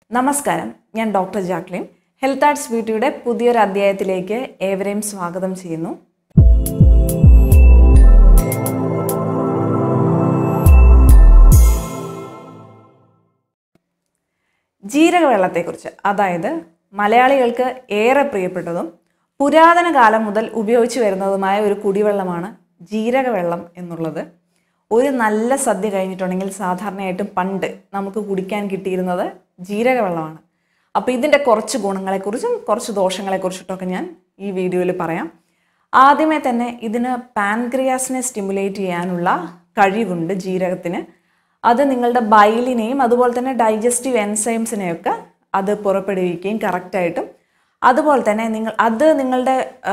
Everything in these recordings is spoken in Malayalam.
നമസ്കാരം ഞാൻ ഡോക്ടർ ജാക്ലിൻ ഹെൽത്ത് ആർട്സ് ബ്യൂട്ടിയുടെ പുതിയൊരു അധ്യായത്തിലേക്ക് ഏവരെയും സ്വാഗതം ചെയ്യുന്നു ജീരകവെള്ളത്തെക്കുറിച്ച് അതായത് മലയാളികൾക്ക് ഏറെ പ്രിയപ്പെട്ടതും പുരാതന കാലം മുതൽ ഉപയോഗിച്ചു വരുന്നതുമായ ഒരു കുടിവെള്ളമാണ് ജീരകവെള്ളം എന്നുള്ളത് ഒരു നല്ല സദ്യ കഴിഞ്ഞിട്ടുണ്ടെങ്കിൽ സാധാരണയായിട്ടും പണ്ട് നമുക്ക് കുടിക്കാൻ കിട്ടിയിരുന്നത് ജീരകവെള്ളമാണ് അപ്പോൾ ഇതിൻ്റെ കുറച്ച് ഗുണങ്ങളെക്കുറിച്ചും കുറച്ച് ദോഷങ്ങളെക്കുറിച്ചിട്ടൊക്കെ ഞാൻ ഈ വീഡിയോയിൽ പറയാം ആദ്യമേ തന്നെ ഇതിന് പാൻക്രിയാസിനെ സ്റ്റിമുലേറ്റ് ചെയ്യാനുള്ള കഴിവുണ്ട് ജീരകത്തിന് അത് നിങ്ങളുടെ ബൈലിനെയും അതുപോലെ തന്നെ ഡൈജസ്റ്റീവ് എൻസൈംസിനെയൊക്കെ അത് പുറപ്പെടുവിക്കുകയും കറക്റ്റായിട്ടും അതുപോലെ തന്നെ നിങ്ങൾ അത് നിങ്ങളുടെ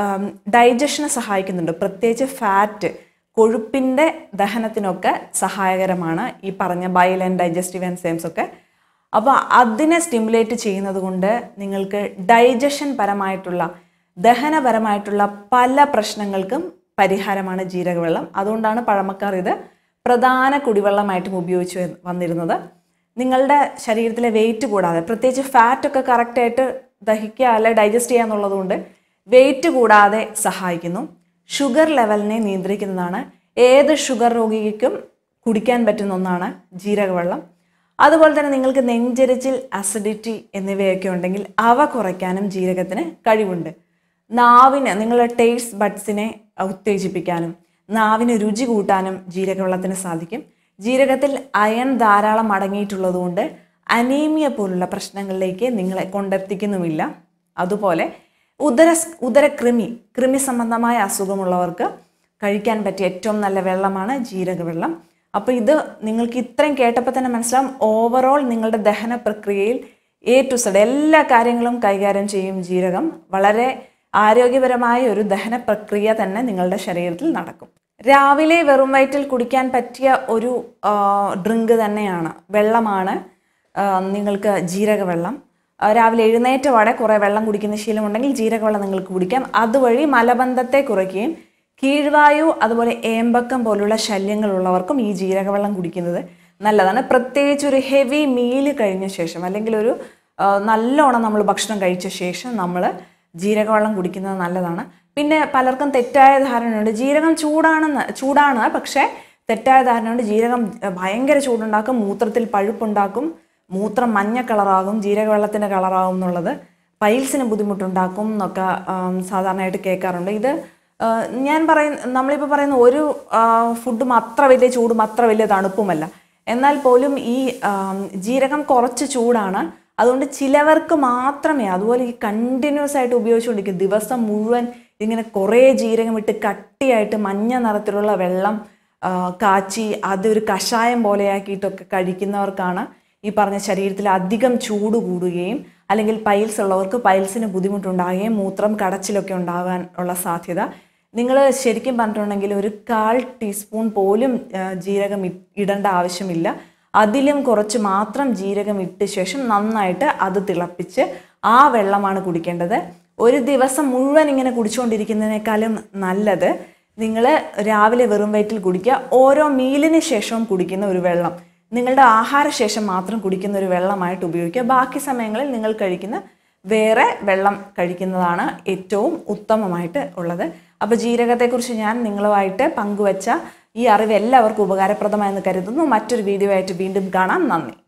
ഡൈജഷനെ സഹായിക്കുന്നുണ്ട് പ്രത്യേകിച്ച് ഫാറ്റ് കൊഴുപ്പിൻ്റെ ദഹനത്തിനൊക്കെ സഹായകരമാണ് ഈ പറഞ്ഞ ബൈൽ ആൻഡ് ഡൈജസ്റ്റീവ് എൻസൈംസ് ഒക്കെ അപ്പോൾ അതിനെ സ്റ്റിമുലേറ്റ് ചെയ്യുന്നത് കൊണ്ട് നിങ്ങൾക്ക് ഡൈജഷൻ പരമായിട്ടുള്ള ദഹനപരമായിട്ടുള്ള പല പ്രശ്നങ്ങൾക്കും പരിഹാരമാണ് ജീരകവെള്ളം അതുകൊണ്ടാണ് പഴമക്കാർ ഇത് പ്രധാന കുടിവെള്ളമായിട്ടും ഉപയോഗിച്ച് വ- വന്നിരുന്നത് നിങ്ങളുടെ ശരീരത്തിലെ വെയിറ്റ് കൂടാതെ പ്രത്യേകിച്ച് ഫാറ്റൊക്കെ കറക്റ്റായിട്ട് ദഹിക്കുക അല്ലെ ഡൈജസ്റ്റ് ചെയ്യുക എന്നുള്ളതുകൊണ്ട് വെയിറ്റ് കൂടാതെ സഹായിക്കുന്നു ഷുഗർ ലെവലിനെ നിയന്ത്രിക്കുന്നതാണ് ഏത് ഷുഗർ രോഗിക്കും കുടിക്കാൻ പറ്റുന്ന ഒന്നാണ് ജീരകവെള്ളം അതുപോലെ തന്നെ നിങ്ങൾക്ക് നെഞ്ചരിച്ചിൽ അസിഡിറ്റി എന്നിവയൊക്കെ ഉണ്ടെങ്കിൽ അവ കുറയ്ക്കാനും ജീരകത്തിന് കഴിവുണ്ട് നാവിന് നിങ്ങളുടെ ടേസ്റ്റ് ബഡ്സിനെ ഉത്തേജിപ്പിക്കാനും നാവിന് രുചി കൂട്ടാനും ജീരകവെള്ളത്തിന് സാധിക്കും ജീരകത്തിൽ അയൺ ധാരാളം അടങ്ങിയിട്ടുള്ളതുകൊണ്ട് അനീമിയ പോലുള്ള പ്രശ്നങ്ങളിലേക്ക് നിങ്ങളെ കൊണ്ടെത്തിക്കുന്നുമില്ല അതുപോലെ ഉദര ഉദരകൃമി കൃമി സംബന്ധമായ അസുഖമുള്ളവർക്ക് കഴിക്കാൻ പറ്റിയ ഏറ്റവും നല്ല വെള്ളമാണ് ജീരകവെള്ളം അപ്പോൾ ഇത് നിങ്ങൾക്ക് ഇത്രയും കേട്ടപ്പോൾ തന്നെ മനസ്സിലാവും ഓവറോൾ നിങ്ങളുടെ ദഹന പ്രക്രിയയിൽ എ ടു സഡ് എല്ലാ കാര്യങ്ങളും കൈകാര്യം ചെയ്യും ജീരകം വളരെ ആരോഗ്യപരമായ ഒരു ദഹന പ്രക്രിയ തന്നെ നിങ്ങളുടെ ശരീരത്തിൽ നടക്കും രാവിലെ വെറും വയറ്റിൽ കുടിക്കാൻ പറ്റിയ ഒരു ഡ്രിങ്ക് തന്നെയാണ് വെള്ളമാണ് ആ, നിങ്ങൾക്ക് ജീരകവെള്ളം ആ, രാവിലെ എഴുന്നേറ്റ പാടെ കുറേ വെള്ളം കുടിക്കുന്ന ശീലമുണ്ടെങ്കിൽ ജീരകവെള്ളം നിങ്ങൾക്ക് കുടിക്കാം അതുവഴി മലബന്ധത്തെ കുറയ്ക്കുകയും കീഴ്വായു അതുപോലെ ഏമ്പക്കം പോലുള്ള ശല്യങ്ങളുള്ളവർക്കും ഈ ജീരകവെള്ളം കുടിക്കുന്നത് നല്ലതാണ് പ്രത്യേകിച്ച് ഒരു ഹെവി മീല് കഴിഞ്ഞ ശേഷം അല്ലെങ്കിൽ ഒരു ആ, നല്ലോണം നമ്മൾ ഭക്ഷണം കഴിച്ച ശേഷം നമ്മൾ ജീരകവെള്ളം കുടിക്കുന്നത് നല്ലതാണ് പിന്നെ പലർക്കും തെറ്റായ ധാരണയുണ്ട് ജീരകം ചൂടാണെന്ന് ചൂടാണ് പക്ഷേ തെറ്റായ ധാരണയുണ്ട് ജീരകം ആ, ഭയങ്കര ചൂടുണ്ടാക്കും മൂത്രത്തിൽ പഴുപ്പുണ്ടാക്കും മൂത്രം മഞ്ഞ കളറാകും ജീരകവെള്ളത്തിൻ്റെ കളറാകും എന്നുള്ളത് പൈൽസിന് ബുദ്ധിമുട്ടുണ്ടാക്കും എന്നൊക്കെ ആം, സാധാരണയായിട്ട് കേൾക്കാറുണ്ട് ഇത് ആ, ഞാൻ പറയുന്ന നമ്മളിപ്പോൾ പറയുന്ന ഒരു ഫുഡും അത്ര വലിയ ചൂടും അത്ര വലിയ തണുപ്പുമല്ല എന്നാൽ പോലും ഈ ആം, ജീരകം കുറച്ച് ചൂടാണ് അതുകൊണ്ട് ചിലവർക്ക് മാത്രമേ അതുപോലെ ഈ കണ്ടിന്യൂസ് ആയിട്ട് ഉപയോഗിച്ചുകൊണ്ടിരിക്കും ദിവസം മുഴുവൻ ഇങ്ങനെ കുറേ ജീരകം ഇട്ട് കട്ടിയായിട്ട് മഞ്ഞ നിറത്തിലുള്ള വെള്ളം ആ, കാച്ചി അതൊരു കഷായം പോലെയാക്കിയിട്ടൊക്കെ കഴിക്കുന്നവർക്കാണ് ഈ പറഞ്ഞ ശരീരത്തിൽ അധികം ചൂട് കൂടുകയും അല്ലെങ്കിൽ പൈൽസ് ഉള്ളവർക്ക് പൈൽസിന് ബുദ്ധിമുട്ടുണ്ടാകുകയും മൂത്രം കടച്ചിലൊക്കെ ഉണ്ടാകാൻ ഉള്ള സാധ്യത നിങ്ങൾ ശരിക്കും പറഞ്ഞിട്ടുണ്ടെങ്കിൽ ഒരു കാൽ ടീസ്പൂൺ പോലും ആ, ജീരകം ഇ- ഇടേണ്ട ആവശ്യമില്ല അതിലും കുറച്ച് മാത്രം ജീരകം ഇട്ട ശേഷം നന്നായിട്ട് അത് തിളപ്പിച്ച് ആ വെള്ളമാണ് കുടിക്കേണ്ടത് ഒരു ദിവസം മുഴുവൻ ഇങ്ങനെ കുടിച്ചുകൊണ്ടിരിക്കുന്നതിനേക്കാളും നല്ലത് നിങ്ങൾ രാവിലെ വെറും വയറ്റിൽ കുടിക്കുക ഓരോ മീലിന് ശേഷവും കുടിക്കുന്ന ഒരു വെള്ളം നിങ്ങളുടെ ആഹാരശേഷം മാത്രം കുടിക്കുന്ന ഒരു വെള്ളമായിട്ട് ഉപയോഗിക്കുക ബാക്കി സമയങ്ങളിൽ നിങ്ങൾ കഴിക്കുന്ന വേറെ വെള്ളം കഴിക്കുന്നതാണ് ഏറ്റവും ഉത്തമമായിട്ട് ഉള്ളത് അപ്പോൾ ജീരകത്തെക്കുറിച്ച് ഞാൻ നിങ്ങളുമായിട്ട് പങ്കുവച്ച ഈ അറിവ് എല്ലാവർക്കും ഉപകാരപ്രദമായെന്ന് കരുതുന്നു മറ്റൊരു വീഡിയോ ആയിട്ട് വീണ്ടും കാണാം നന്ദി